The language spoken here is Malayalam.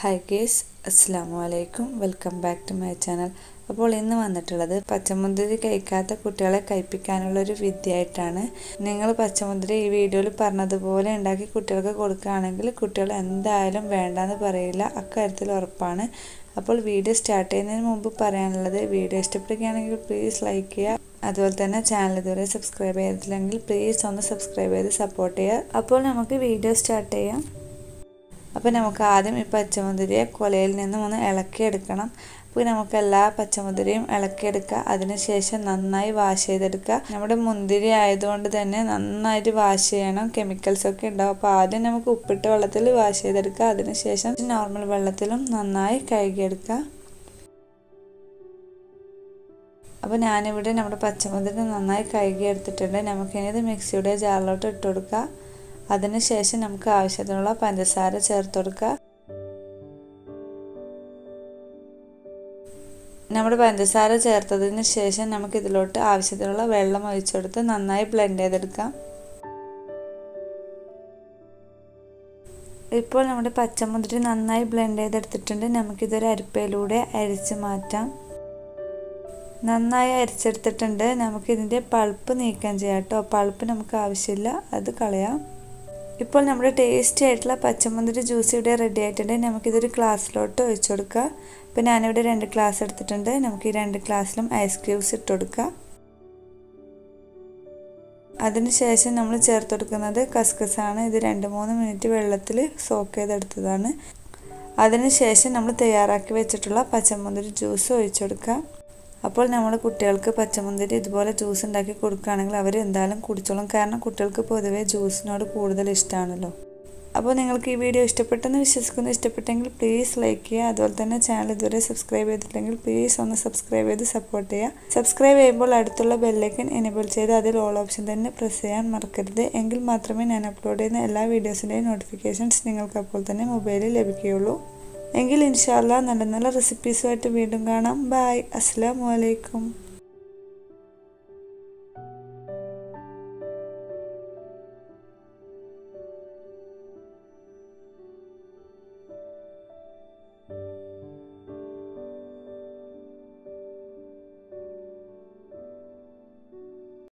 ഹായ് ഗേസ് അസ്സാം വലൈക്കും welcome back to my channel അപ്പോൾ ഇന്ന് വന്നിട്ടുള്ളത് പച്ചമുന്തിരി കഴിക്കാത്ത കുട്ടികളെ കഴിപ്പിക്കാനുള്ള ഒരു വിദ്യയായിട്ടാണ് നിങ്ങൾ പച്ചമുന്തിരി ഈ വീഡിയോയിൽ പറഞ്ഞതുപോലെ ഉണ്ടാക്കി കുട്ടികൾക്ക് കൊടുക്കുകയാണെങ്കിൽ കുട്ടികൾ എന്തായാലും വേണ്ടാന്ന് പറയില്ല അക്കാര്യത്തിൽ ഉറപ്പാണ് അപ്പോൾ വീഡിയോ സ്റ്റാർട്ട് ചെയ്യുന്നതിന് മുമ്പ് പറയാനുള്ളത് വീഡിയോ ഇഷ്ടപ്പെടുകയാണെങ്കിൽ പ്ലീസ് ലൈക്ക് ചെയ്യുക അതുപോലെ തന്നെ ചാനൽ ഇതുവരെ സബ്സ്ക്രൈബ് ചെയ്തിട്ടില്ലെങ്കിൽ പ്ലീസ് ഒന്ന് സബ്സ്ക്രൈബ് ചെയ്ത് സപ്പോർട്ട് ചെയ്യുക അപ്പോൾ നമുക്ക് വീഡിയോ സ്റ്റാർട്ട് ചെയ്യാം അപ്പോൾ നമുക്ക് ആദ്യം ഈ പച്ചമുന്തിരിയെ കൊലയിൽ നിന്നും ഒന്ന് ഇളക്കിയെടുക്കണം അപ്പോൾ നമുക്ക് എല്ലാ പച്ചമുന്തിരിയും ഇളക്കിയെടുക്കുക അതിനുശേഷം നന്നായി വാഷ് ചെയ്തെടുക്കുക നമ്മുടെ മുന്തിരി ആയതുകൊണ്ട് തന്നെ നന്നായിട്ട് വാഷ് ചെയ്യണം കെമിക്കൽസ് ഒക്കെ ഉണ്ടാവും അപ്പോൾ ആദ്യം നമുക്ക് ഉപ്പിട്ട വെള്ളത്തിൽ വാഷ് ചെയ്തെടുക്കുക അതിനുശേഷം നോർമൽ വെള്ളത്തിലും നന്നായി കഴുകിയെടുക്കുക അപ്പോൾ ഞാനിവിടെ നമ്മുടെ പച്ചമുന്തിരി നന്നായി കഴുകി എടുത്തിട്ടുണ്ട് നമുക്കിനി ഇത് മിക്സിയുടെ ജാറിലോട്ട് ഇട്ട് കൊടുക്കുക അതിനുശേഷം നമുക്ക് ആവശ്യത്തിനുള്ള പഞ്ചസാര ചേർത്ത് കൊടുക്കുക നമ്മുടെ പഞ്ചസാര ചേർത്തതിന് ശേഷം നമുക്ക് ഇതിലോട്ട് ആവശ്യത്തിനുള്ള വെള്ളം ഒഴിച്ചെടുത്ത് നന്നായി ബ്ലെൻഡ് ചെയ്തെടുക്കാം ഇപ്പോൾ നമ്മുടെ പച്ചമുന്തിരി നന്നായി ബ്ലെൻഡ് ചെയ്തെടുത്തിട്ടുണ്ട് നമുക്കിതൊരു അരിപ്പയിലൂടെ അരിച്ച് മാറ്റാം നന്നായി അരിച്ചെടുത്തിട്ടുണ്ട് നമുക്കിതിൻ്റെ പൾപ്പ് നീക്കം ചെയ്യാം കേട്ടോ പൾപ്പ് നമുക്ക് ആവശ്യമില്ല അത് കളയാം ഇപ്പോൾ നമ്മുടെ ടേസ്റ്റി ആയിട്ടുള്ള പച്ചമുന്തിരി ജ്യൂസ് ഇവിടെ റെഡി ആയിട്ടുണ്ട് നമുക്കിതൊരു ഗ്ലാസ്സിലോട്ട് ഒഴിച്ചു കൊടുക്കുക ഇപ്പോൾ ഞാനിവിടെ രണ്ട് ഗ്ലാസ് എടുത്തിട്ടുണ്ട് നമുക്ക് ഈ രണ്ട് ഗ്ലാസ്സിലും ഐസ് ക്യൂബ്സ് ഇട്ട് കൊടുക്കുക അതിനുശേഷം നമ്മൾ ചേർത്ത് കൊടുക്കുന്നത് കസ്കസാണ് ഇത് രണ്ട് മൂന്ന് മിനിറ്റ് വെള്ളത്തിൽ സോക്ക് ചെയ്തെടുത്തതാണ് അതിനുശേഷം നമ്മൾ തയ്യാറാക്കി വെച്ചിട്ടുള്ള പച്ചമുന്തിരി ജ്യൂസ് ഒഴിച്ചു കൊടുക്കുക അപ്പോൾ നമ്മൾ കുട്ടികൾക്ക് പച്ചമുന്തിരി ഇതുപോലെ ജ്യൂസ് ഉണ്ടാക്കി കൊടുക്കുകയാണെങ്കിൽ അവർ എന്തായാലും കുടിച്ചോളും കാരണം കുട്ടികൾക്ക് പൊതുവെ ജ്യൂസിനോട് കൂടുതൽ ഇഷ്ടമാണല്ലോ അപ്പോൾ നിങ്ങൾക്ക് ഈ വീഡിയോ ഇഷ്ടപ്പെട്ടെന്ന് വിശ്വസിക്കുന്നു ഇഷ്ടപ്പെട്ടെങ്കിൽ പ്ലീസ് ലൈക്ക് ചെയ്യുക അതുപോലെ തന്നെ ചാനൽ ഇതുവരെ സബ്സ്ക്രൈബ് ചെയ്തിട്ടില്ലെങ്കിൽ പ്ലീസ് ഒന്ന് സബ്സ്ക്രൈബ് ചെയ്ത് സപ്പോർട്ട് ചെയ്യുക സബ്സ്ക്രൈബ് ചെയ്യുമ്പോൾ അടുത്തുള്ള ബെല്ലൈക്കൻ എനേബിൾ ചെയ്ത് അതിൽ ഓൾ ഓപ്ഷൻ തന്നെ പ്രസ് ചെയ്യാൻ മറക്കരുത് എങ്കിൽ മാത്രമേ ഞാൻ അപ്ലോഡ് ചെയ്യുന്ന എല്ലാ വീഡിയോസിൻ്റെയും നോട്ടിഫിക്കേഷൻസ് നിങ്ങൾക്ക് അപ്പോൾ തന്നെ മൊബൈലിൽ ലഭിക്കുകയുള്ളൂ എങ്കിൽ ഇൻഷാല്ല നല്ല നല്ല റെസിപ്പീസുമായിട്ട് വീണ്ടും കാണാം ബായ് അസ്സാം വലൈക്കും